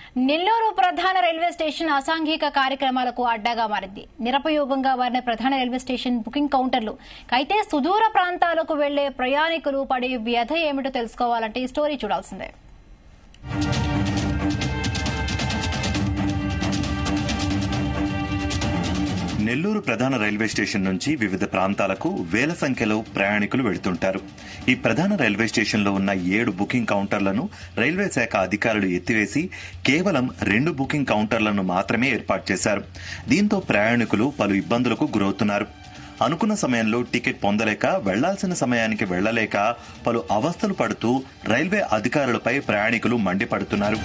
నెల్లూరు ప్రధాన railway station అసాంఘిక కార్యక్రమాలకు అడ్డాగా మారింది నిరుపయోగంగా మారిన ప్రధాన రైల్వే స్టేషన్ బుకింగ్ కౌంటర్లు అయితే సుదూర ప్రాంతాలకు వెళ్లే ప్రయాణికులు పడే వ్యధ ఏమిటో తెలుసుకోవాలంటే ఈ స్టోరీ చూడాల్సిందే నెల్లూరు ప్రధాన రైల్వే స్టేషన్ నుంచి వివిధ ప్రాంతాలకు వేల సంఖ్యలో ప్రయాణికులు వెళుతుంటారు ఈ ప్రధాన రైల్వే స్టేషన్లో ఉన్న ఏడు బుకింగ్ కౌంటర్లను రైల్వే శాఖ అధికారులు ఎత్తివేసి కేవలం రెండు బుకింగ్ కౌంటర్లను మాత్రమే ఏర్పాటు చేశారు దీంతో ప్రయాణికులు పలు ఇబ్బందులకు గురవుతున్నారు అనుకున్న సమయంలో టికెట్ పొందలేక వెళ్లాల్సిన సమయానికి వెళ్లలేక పలు అవస్థలు పడుతూ రైల్వే అధికారులపై ప్రయాణికులు మండిపడుతున్నారు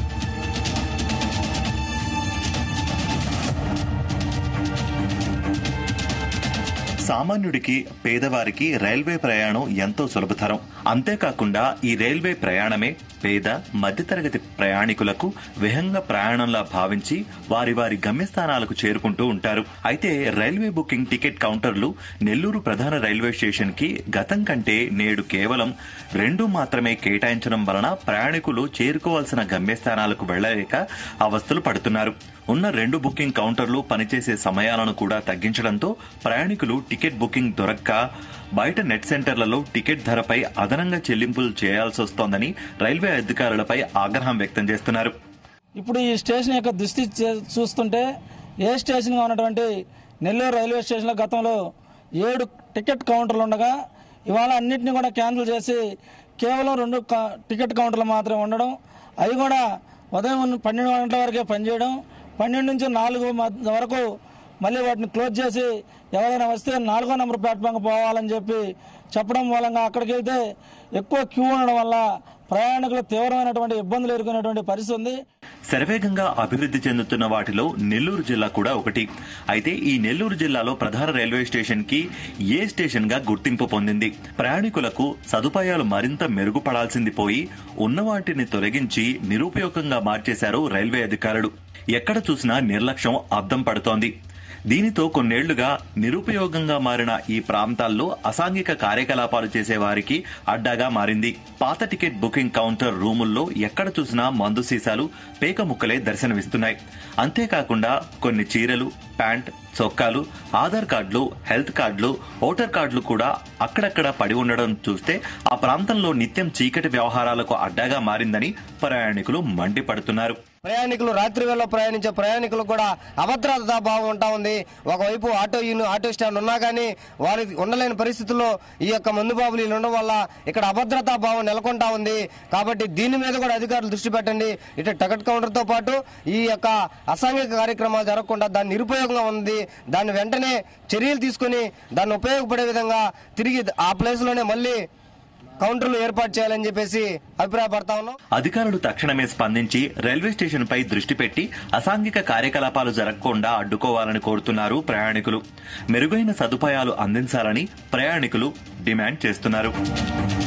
సామాన్యుడికి పేదవారికి రైల్వే ప్రయాణం ఎంతో సులభతరం అంతేకాకుండా ఈ రైల్వే ప్రయాణమే పేద మధ్యతరగతి ప్రయాణికులకు విహంగ ప్రయాణంలా భావించి వారి వారి గమ్యస్థానాలకు చేరుకుంటూ ఉంటారు అయితే రైల్వే బుకింగ్ టికెట్ కౌంటర్లు నెల్లూరు ప్రధాన రైల్వే స్టేషన్ కి గతం కంటే నేడు కేవలం రెండు మాత్రమే కేటాయించడం వలన ప్రయాణికులు చేరుకోవాల్సిన గమ్యస్థానాలకు వెళ్లలేక అవస్థలు పడుతున్నారు ఉన్న రెండు బుకింగ్ కౌంటర్లు పనిచేసే సమయాలను కూడా తగ్గించడంతో ప్రయాణికులు టికెట్ బుకింగ్ దొరక్క బయట నెట్ సెంటర్లలో టికెట్ ధరపై అదనంగా చెల్లింపులు చేయాల్సి వస్తోందని రైల్వే అధికారులపై ఆగ్రహం వ్యక్తం చేస్తున్నారు ఇప్పుడు ఈ స్టేషన్ యొక్క దృష్టి చే- చూస్తుంటే ఏ స్టేషన్గా ఉన్నటువంటి నెల్లూరు రైల్వే స్టేషన్లో గతంలో ఏడు టికెట్ కౌంటర్లు ఉండగా ఇవాళ అన్నింటినీ కూడా క్యాన్సిల్ చేసి కేవలం రెండు క- టికెట్ కౌంటర్లు మాత్రమే ఉండడం అవి కూడా ఉదయం ఉన్న పన్నెండు గంటల వరకే పనిచేయడం పన్నెండు నుంచి నాలుగు మధ్య వరకు మళ్ళీ వాటిని క్లోజ్ చేసి ఎవరైనా వస్తే నాలుగో నెంబర్ ప్లాట్ఫామ్ పోవాలని చెప్పి చెప్పడం మూలంగా అక్కడికి వెళ్తే ఎక్కువ క్యూ ఉండడం వల్ల ప్రయాణికులు తీవ్రమైనటువంటి ఇబ్బందులు ఎదుర్కొనేటువంటి పరిస్థితి ఉంది శరవేగంగా అభివృద్ధి చెందుతున్న వాటిలో నెల్లూరు జిల్లా కూడా ఒకటి అయితే ఈ నెల్లూరు జిల్లాలో ప్రధాన రైల్వే స్టేషన్ కి ఏ స్టేషన్ గా గుర్తింపు పొందింది ప్రయాణికులకు సదుపాయాలు మరింత మెరుగుపడాల్సింది పోయి ఉన్న వాటిని తొలగించి నిరుపయోగంగా మార్చేశారు రైల్వే అధికారులు ఎక్కడ చూసినా నిర్లక్ష్యం అద్దం పడుతోంది దీనితో కొన్నేళ్లుగా నిరుపయోగంగా మారిన ఈ ప్రాంతాల్లో అసాంఘిక కార్యకలాపాలు చేసే వారికి అడ్డాగా మారింది పాత టికెట్ బుకింగ్ కౌంటర్ రూముల్లో ఎక్కడ చూసినా మందు సీసాలు పేక ముక్కలే దర్శనమిస్తున్నాయి అంతేకాకుండా కొన్ని చీరలు ప్యాంట్ చొక్కాలు ఆధార్ కార్డులు హెల్త్ కార్డులు ఓటర్ కార్డులు కూడా అక్కడక్కడ పడి ఉండడం చూస్తే ఆ ప్రాంతంలో నిత్యం చీకటి వ్యవహారాలకు అడ్డాగా మారిందని ప్రయాణికులు మండిపడుతున్నారు ప్రయాణికులు రాత్రి వేళ ప్రయాణించే ప్రయాణికులకు కూడా అభద్రతా భావం ఉంటా ఉంది ఒకవైపు ఆటో యూని ఆటో స్టాండ్ ఉన్నా కానీ వారి ఉండలేని పరిస్థితుల్లో ఈ యొక్క మందు బాబులు వీళ్ళు ఉండడం వల్ల ఇక్కడ అభద్రతా భావం నెలకొంటా ఉంది కాబట్టి దీని మీద కూడా అధికారులు దృష్టి పెట్టండి ఇటు టికెట్ కౌంటర్ తో పాటు ఈ యొక్క అసాంఘిక కార్యక్రమాలు జరగకుండా దాన్ని నిరుపయోగంగా ఉంది దాన్ని వెంటనే చర్యలు తీసుకుని దాన్ని ఉపయోగపడే విధంగా తిరిగి ఆ ప్లేస్ లోనే మళ్ళీ కౌంటర్లు ఏర్పాటు చేయాలని చెప్పేసి అభిప్రాయపడతా ఉన్నాం అధికారులు తక్షణమే స్పందించి రైల్వే స్టేషన్ పై దృష్టి పెట్టి అసాంఘిక కార్యకలాపాలు జరగకుండా అడ్డుకోవాలని కోరుతున్నారు ప్రయాణికులు మెరుగైన సదుపాయాలు అందించాలని ప్రయాణికులు డిమాండ్ చేస్తున్నారు